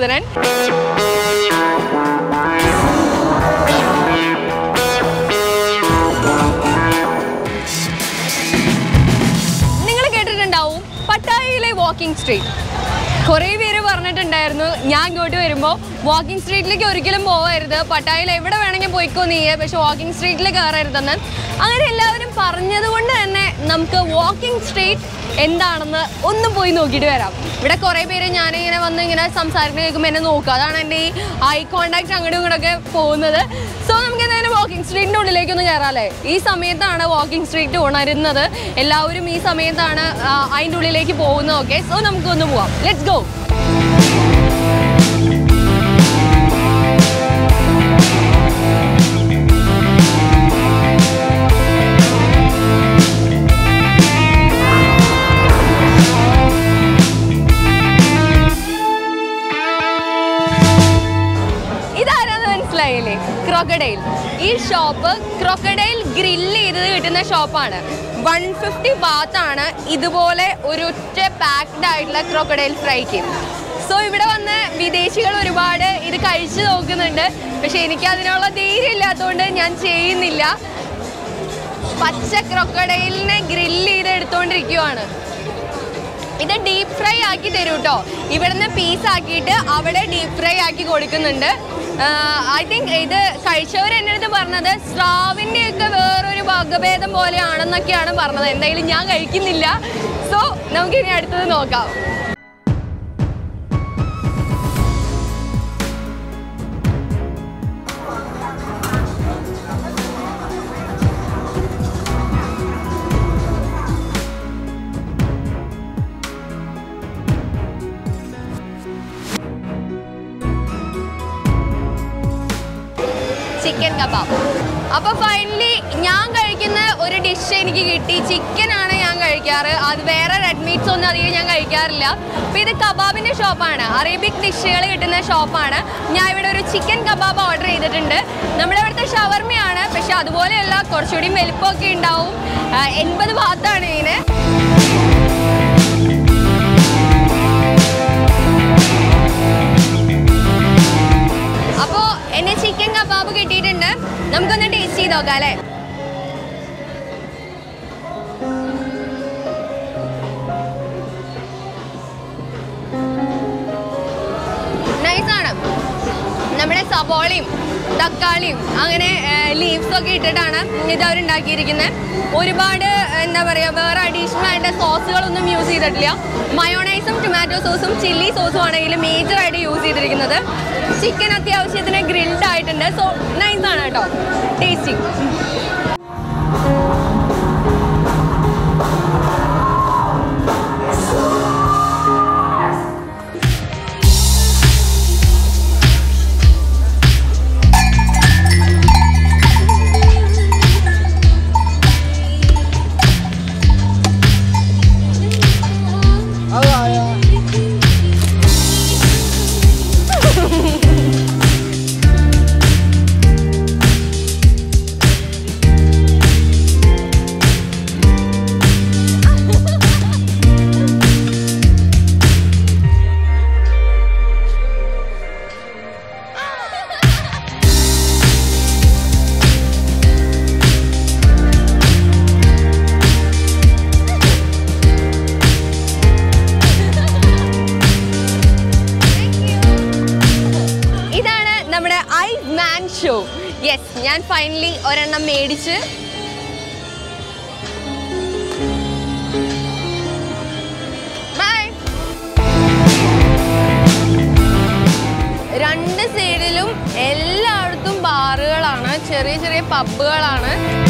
മധുസൂദനൻ നിങ്ങൾ കേട്ടിട്ടുണ്ടാവും പട്ടായയിലെ walking street കുറേ പേര് പറഞ്ഞിട്ടുണ്ടായിരുന്നു ഞാൻ ഇങ്ങോട്ട് വരുമ്പോൾ വാക്കിംഗ് സ്ട്രീറ്റിലേക്ക് ഒരിക്കലും പോകരുത് പട്ടായയിൽ എവിടെ വേണമെങ്കിൽ പോയിക്കോ നീയെ പക്ഷെ വാക്കിംഗ് സ്ട്രീറ്റിൽ കയറരുതെന്ന് അങ്ങനെ എല്ലാവരും പറഞ്ഞത് കൊണ്ട് തന്നെ നമുക്ക് വാക്കിംഗ് സ്ട്രീറ്റ് എന്താണെന്ന് ഒന്ന് പോയി നോക്കിയിട്ട് വരാം ഇവിടെ കുറേ പേര് ഞാനിങ്ങനെ വന്ന് ഇങ്ങനെ സംസാരിക്കുന്ന കേൾക്കുമ്പോൾ എന്നെ നോക്കുക അതാണ് എൻ്റെ ഈ ഐ കോണ്ടാക്ട് അങ്ങോട്ടും ഇങ്ങോട്ടൊക്കെ പോകുന്നത് സോ നമുക്ക് എന്തായാലും വാക്കിംഗ് സ്ട്രീറ്റിൻ്റെ ഉള്ളിലേക്ക് ഒന്ന് കയറാമല്ലേ ഈ സമയത്താണ് വാക്കിംഗ് സ്ട്രീറ്റ് ഉണരുന്നത് എല്ലാവരും ഈ സമയത്താണ് ആ, അതിൻ്റെ ഉള്ളിലേക്ക് പോകുന്നത് ഓക്കെ സോ നമുക്കൊന്ന് പോവാം ലെറ്റ്സ് ഗോ ഇതാരാന്ന് മനസ്സിലായില്ലേ ക്രോക്കഡൈൽ ഈ ഷോപ്പ് ക്രോക്കഡൈൽ ഗ്രില്ല് ചെയ്തത് കിട്ടുന്ന ഷോപ്പാണ് വൺ ഫിഫ്റ്റി ബാത്താണ് ഇതുപോലെ ഒരു ഒറ്റ പാക്ഡ് ആയിട്ടുള്ള ക്രോക്കഡൈൽ ഫ്രൈക്ക് സോ ഇവിടെ വന്ന് വിദേശികൾ ഒരുപാട് ഇത് കഴിച്ചു നോക്കുന്നുണ്ട് പക്ഷെ എനിക്ക് അതിനുള്ള ധൈര്യം ഇല്ലാത്തതുകൊണ്ട് ഞാൻ ചെയ്യുന്നില്ല പച്ച ക്രൊക്കഡൈലിനെ ഗ്രില്ല് ചെയ്ത് എടുത്തുകൊണ്ടിരിക്കുവാണ് ഇത് ഡീപ് ഫ്രൈ ആക്കി തരും കേട്ടോ ഇവിടുന്ന് പീസ് ആക്കിയിട്ട് അവിടെ ഡീപ് ഫ്രൈ ആക്കി കൊടുക്കുന്നുണ്ട് ഐ തിങ്ക് ഇത് കഴിച്ചവർ എൻ്റെ അടുത്ത് പറഞ്ഞത് സ്രാവിൻ്റെ ഒക്കെ വേറൊരു വകഭേദം പോലെയാണെന്നൊക്കെയാണ് പറഞ്ഞത് എന്തായാലും ഞാൻ കഴിക്കുന്നില്ല സോ നമുക്കിനി അടുത്തത് നോക്കാം ചിക്കൻ കബാബ് അപ്പൊ ഫൈനലി ഞാൻ കഴിക്കുന്ന ഒരു ഡിഷ് എനിക്ക് കിട്ടി ചിക്കൻ ആണ് ഞാൻ കഴിക്കാറ് അത് വേറെ റെഡ് മീറ്റ്സ് ഒന്നും അധികം ഞാൻ കഴിക്കാറില്ല അപ്പൊ ഇത് കബാബിന്റെ ഷോപ്പാണ് അറേബ്യക് ഡിഷുകൾ കിട്ടുന്ന ഷോപ്പാണ് ഞാൻ ഇവിടെ ഒരു ചിക്കൻ കബാബ് ഓർഡർ ചെയ്തിട്ടുണ്ട് നമ്മുടെ ഇവിടുത്തെ ഷവർമയാണ് പക്ഷെ അതുപോലെയല്ല കുറച്ചുകൂടി വലിപ്പമൊക്കെ ഉണ്ടാവും ആ, എൺപത് ഭാഗത്താണ് ഇതിന് അപ്പോ എന്നെ ചിക്കൻ കബാബ് കിട്ടിയിട്ടുണ്ട് നമുക്കൊന്ന് ടേസ്റ്റ് ചെയ്ത് നോക്കാം അല്ലേ നൈസാണ് നമ്മുടെ സബോളയും തക്കാളിയും അങ്ങനെ ലീവ്സ് ഒക്കെ ഇട്ടിട്ടാണ് ഇത് അവർ ഉണ്ടാക്കിയിരിക്കുന്നത് ഒരുപാട് എന്താ പറയുക വേറെ അഡീഷണൽ ആയിട്ട് സോസുകളൊന്നും യൂസ് ചെയ്തിട്ടില്ല മയോണൈസും ടൊമാറ്റോ സോസും ചില്ലി സോസും ആണ് ഇതിൽ മേജർ ആയിട്ട് യൂസ് ചെയ്തിരിക്കുന്നത് ചിക്കൻ അത്യാവശ്യത്തിന് ഗ്രിൽഡ് ആയിട്ടുണ്ട് സോ നൈസാണ് കേട്ടോ ടേസ്റ്റി ഇതാണ് നമ്മുടെ ഐ മാൻ ഷോ യെസ് ഞാൻ ഫൈനലി ഒരെണ്ണം മേടിച്ച് ബൈ രണ്ട് സൈഡിലും എല്ലായിടത്തും ബാറുകളാണ് ചെറിയ ചെറിയ പബ്ബുകളാണ്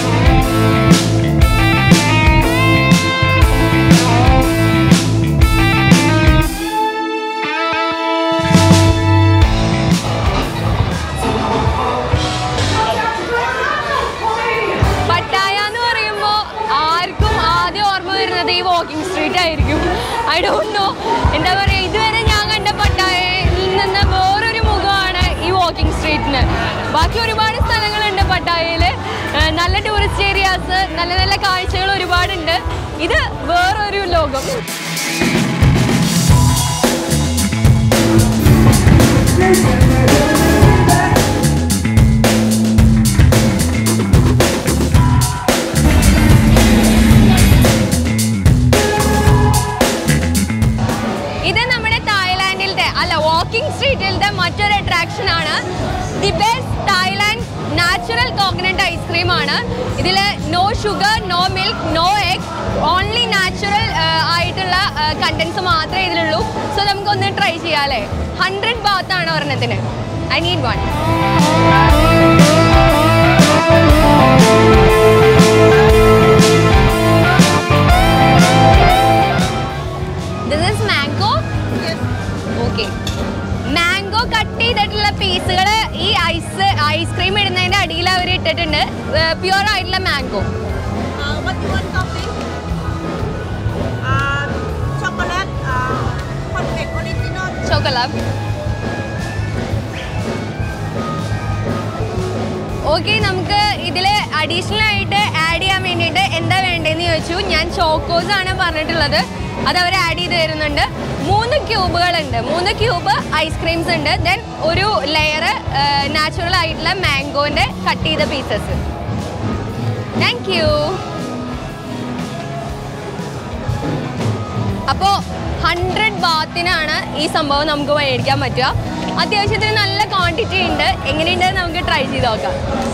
പട്ടായ എന്ന് പറയുമ്പോൾ ആർക്കും ആദ്യം ഓർമ്മ വരുന്നത് ഈ വാക്കിംഗ് സ്ട്രീറ്റ് ആയിരിക്കും ഐ ഡോണ്ട് നോ എന്താ പറയുക ഇതുവരെ ഞാൻ കണ്ട പട്ടായയിൽ നിന്ന് വേറൊരു മുഖമാണ് ഈ വാക്കിംഗ് സ്ട്രീറ്റിന് ബാക്കി ഒരുപാട് സ്ഥലങ്ങളുണ്ട് പട്ടായയിൽ നല്ല ടൂറിസ്റ്റ് ഏരിയാസ് നല്ല നല്ല കാഴ്ചകൾ ഒരുപാടുണ്ട് ഇത് വേറൊരു ലോകം സ്റ്റൈലിന്റെ മറ്റൊരു അട്രാക്ഷൻ ആണ് the best Thailand natural coconut ice cream ആണ് ഇതിൽ no sugar no milk no egg only natural ആയിട്ടുള്ള കണ്ടൻസ് മാത്രമേ ഇതിലുള്ളൂ സോ നമുക്കൊന്ന് ട്രൈ ചെയ്യാം അല്ലേ ഹൺഡ്രഡ് ബാത്താണ് ഒരെണ്ണത്തിന് I need one this is mango okay mango cut ചെയ്തിട്ടുള്ള പീസുകൾ ഈ ഐസ് ഐസ്ക്രീം ഇടുന്നതിന്റെ അടിയിൽ അവർ ഇട്ടിട്ടുണ്ട് പ്യുവർ ആയിട്ടുള്ള mango Uh, what you want topping? Uh, chocolate, uh, hot cake original. ചോക്കോലാബ് ഓക്കെ നമുക്ക് ഇതിൽ അഡീഷണൽ ആയിട്ട് ആഡ് ചെയ്യാൻ വേണ്ടിയിട്ട് എന്താ വേണ്ടതെന്ന് ചോദിച്ചു ഞാൻ ചോക്കോസ് ആണ് പറഞ്ഞിട്ടുള്ളത് അത് അവർ ആഡ് ചെയ്ത് തരുന്നുണ്ട് മൂന്ന് ക്യൂബുകളുണ്ട് മൂന്ന് ക്യൂബ് ഐസ്ക്രീംസ് ഉണ്ട് ദെൻ ഒരു ലെയർ നാച്ചുറൽ ആയിട്ടുള്ള മാംഗോന്റെ കട്ട് ചെയ്ത പീസസ് താങ്ക് യു അപ്പോൾ ഹൺഡ്രഡ് ബാത്തിനാണ് ഈ സംഭവം നമുക്ക് മേടിക്കാൻ പറ്റുക അത്യാവശ്യത്തിന് നല്ല ക്വാണ്ടിറ്റി ഉണ്ട് എങ്ങനെയുണ്ട് നമുക്ക് ട്രൈ ചെയ്ത് നോക്കാം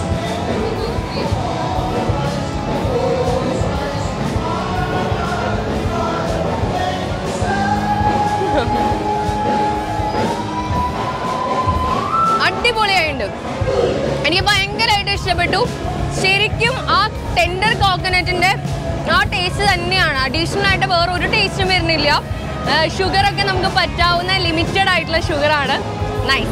അടിപൊളിയായിട്ടുണ്ട് എനിക്ക് ഭയങ്കരമായിട്ട് ഇഷ്ടപ്പെട്ടു ശരിക്കും ആ ടെൻഡർ കോക്കനറ്റിന്റെ ആ ടേസ്റ്റ് തന്നെയാണ് അഡീഷണൽ ആയിട്ട് വേറെ ഒരു ടേസ്റ്റും വരുന്നില്ല ഷുഗർ ഒക്കെ നമുക്ക് പറ്റാവുന്ന ലിമിറ്റഡ് ആയിട്ടുള്ള ഷുഗറാണ് നൈസ്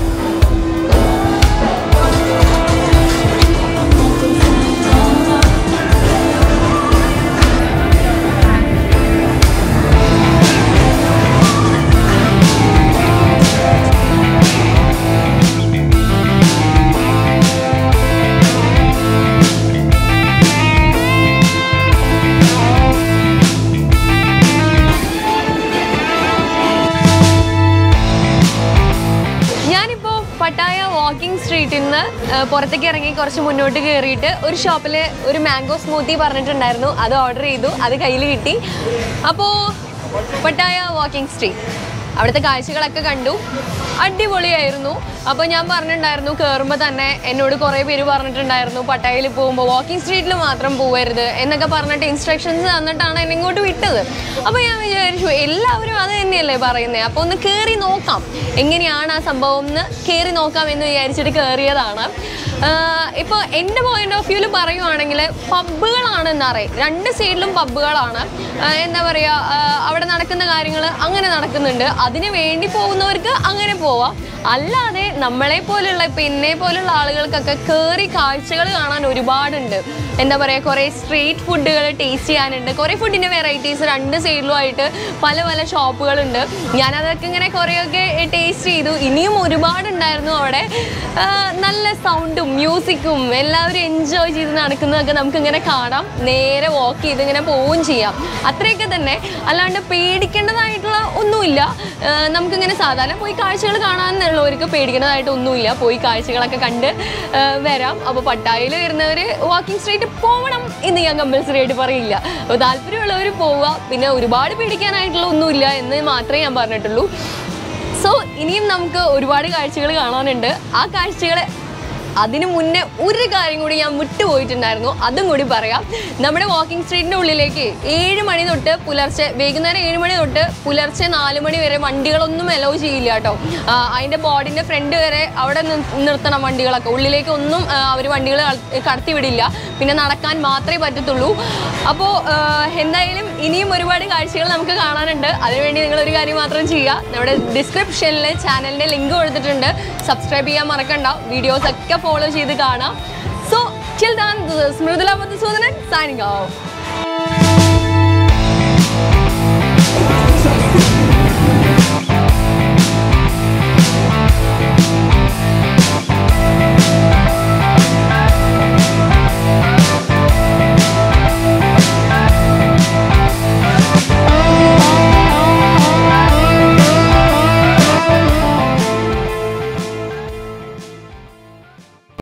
ഞാനിപ്പോ പട്ടായ വാക്കിംഗ് സ്ട്രീറ്റിൽ നിന്ന് പുറത്തേക്ക് ഇറങ്ങി കുറച്ച് മുന്നോട്ട് കയറിയിട്ട് ഒരു ഷോപ്പിൽ ഒരു മാംഗോ സ്മൂത്തി പറഞ്ഞിട്ടുണ്ടായിരുന്നു അത് ഓർഡർ ചെയ്തു അത് കയ്യിൽ കിട്ടി അപ്പോൾ പട്ടായ വാക്കിംഗ് സ്ട്രീറ്റ് അവിടുത്തെ കാഴ്ചകളൊക്കെ കണ്ടു അടിപൊളിയായിരുന്നു അപ്പോൾ ഞാൻ പറഞ്ഞിട്ടുണ്ടായിരുന്നു കയറുമ്പോൾ തന്നെ എന്നോട് കുറേ പേര് പറഞ്ഞിട്ടുണ്ടായിരുന്നു പട്ടായയിൽ പോകുമ്പോൾ വാക്കിംഗ് സ്ട്രീറ്റിൽ മാത്രം പോകരുത് എന്നൊക്കെ പറഞ്ഞിട്ട് ഇൻസ്ട്രക്ഷൻസ് തന്നിട്ടാണ് എന്നെ ഇങ്ങോട്ട് വിട്ടത് അപ്പോൾ ഞാൻ വിചാരിച്ചു എല്ലാവരും അത് തന്നെയല്ലേ പറയുന്നത് അപ്പോൾ ഒന്ന് കയറി നോക്കാം എങ്ങനെയാണ് ആ സംഭവം എന്ന് കയറി നോക്കാം എന്ന് വിചാരിച്ചിട്ട് കയറിയതാണ് ഇപ്പോൾ എൻ്റെ പോയിന്റ് ഓഫ് വ്യൂവിൽ പറയുവാണെങ്കിൽ പബ്ബുകളാണ് എന്നറിയാം രണ്ട് സൈഡിലും പബ്ബുകളാണ് ആഹ് എന്താ പറയുക അവിടെ നടക്കുന്ന കാര്യങ്ങൾ അങ്ങനെ നടക്കുന്നുണ്ട് അതിന് വേണ്ടി പോകുന്നവർക്ക് അങ്ങനെ പോവാം അല്ലാതെ നമ്മളെ പോലുള്ള ഇപ്പം എന്നെ പോലുള്ള ആളുകൾക്കൊക്കെ കയറി കാഴ്ചകൾ കാണാൻ ഒരുപാടുണ്ട് എന്താ പറയുക കുറേ സ്ട്രീറ്റ് ഫുഡുകൾ ടേസ്റ്റ് ചെയ്യാനുണ്ട് കുറേ ഫുഡിൻ്റെ വെറൈറ്റീസ് രണ്ട് സൈഡിലുമായിട്ട് പല പല ഷോപ്പുകളുണ്ട് ഞാനതൊക്കെ ഇങ്ങനെ കുറേയൊക്കെ ടേസ്റ്റ് ചെയ്തു ഇനിയും ഒരുപാടുണ്ടായിരുന്നു അവിടെ ആഹ് നല്ല സൗണ്ടും മ്യൂസിക്കും എല്ലാവരും എൻജോയ് ചെയ്ത് നടക്കുന്നതൊക്കെ നമുക്കിങ്ങനെ കാണാം നേരെ വാക്ക് ചെയ്ത് ഇങ്ങനെ പോവുകയും ചെയ്യാം അത്രയൊക്കെ തന്നെ അല്ലാണ്ട് പേടിക്കേണ്ടതായിട്ടുള്ള ഒന്നുമില്ല ആഹ് നമുക്കിങ്ങനെ സാധാരണ പോയി കാഴ്ചകൾ കാണാമെന്നുള്ളവർക്ക് പേടിക്കേണ്ടതായിട്ട് ഒന്നുമില്ല പോയി കാഴ്ചകളൊക്കെ കണ്ട് ആഹ് വരാം അപ്പോൾ പട്ടായയിൽ വരുന്നവർ വാക്കിംഗ് സ്ട്രീറ്റ് പോകണം എന്ന് ഞാൻ കമ്പൽസറി ആയിട്ട് പറയില്ല അപ്പോൾ താല്പര്യമുള്ളവർ പോവുക പിന്നെ ഒരുപാട് പേടിക്കാനായിട്ടുള്ള ഒന്നുമില്ല എന്ന് മാത്രമേ ഞാൻ പറഞ്ഞിട്ടുള്ളൂ സോ ഇനിയും നമുക്ക് ഒരുപാട് കാഴ്ചകൾ കാണാനുണ്ട് ആ കാഴ്ചകൾ അതിനു മുന്നേ ഒരു കാര്യം കൂടി ഞാൻ വിട്ടുപോയിട്ടുണ്ടായിരുന്നു അതും കൂടി പറയാം നമ്മുടെ വാക്കിംഗ് സ്ട്രീറ്റിൻ്റെ ഉള്ളിലേക്ക് ഏഴ് മണി തൊട്ട് പുലർച്ചെ വൈകുന്നേരം ഏഴ് മണി തൊട്ട് പുലർച്ചെ നാല് മണി വരെ വണ്ടികളൊന്നും അലോ ചെയ്യില്ല കേട്ടോ അതിൻ്റെ ബോർഡിൻ്റെ ഫ്രണ്ട് വരെ അവിടെ നി- നിർത്തണം വണ്ടികളൊക്കെ ഉള്ളിലേക്ക് ഒന്നും അവർ വണ്ടികൾ കടത്തി വിടില്ല പിന്നെ നടക്കാൻ മാത്രമേ പറ്റത്തുള്ളൂ അപ്പോൾ എന്തായാലും ഇനിയും ഒരുപാട് കാഴ്ചകൾ നമുക്ക് കാണാനുണ്ട് അതിനുവേണ്ടി നിങ്ങൾ ഒരു കാര്യം മാത്രം ചെയ്യുക നമ്മുടെ ഡിസ്ക്രിപ്ഷനിൽ ചാനലിൻ്റെ ലിങ്ക് കൊടുത്തിട്ടുണ്ട് സബ്സ്ക്രൈബ് ചെയ്യാൻ മറക്കണ്ട വീഡിയോസ് ഒക്കെ ഫോളോ ചെയ്ത് കാണാം so chill then Mridula Madhusudanan signing of